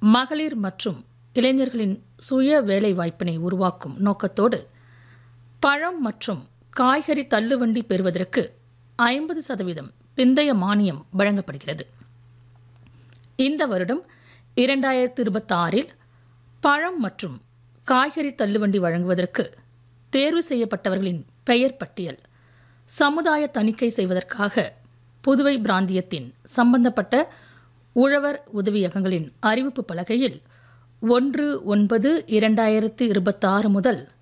மகளிர் மற்றும் இளைஞர்களின் சுய வேலைவாய்ப்பினை உருவாக்கும் நோக்கத்தோடு பழம் மற்றும் காய்கறி தள்ளுவண்டி பெறுவதற்கு ஐம்பது சதவீதம் பிந்தைய மானியம் வழங்கப்படுகிறது இந்த வருடம் இரண்டாயிரத்து இருபத்தாறில் பழம் மற்றும் காய்கறி தள்ளுவண்டி வழங்குவதற்கு தேர்வு செய்யப்பட்டவர்களின் பெயர் பட்டியல் சமுதாய தணிக்கை செய்வதற்காக புதுவை பிராந்தியத்தின் சம்பந்தப்பட்ட உழவர் உதவியகங்களின் அறிவிப்பு பலகையில் ஒன்று ஒன்பது இரண்டாயிரத்து இருபத்தாறு முதல்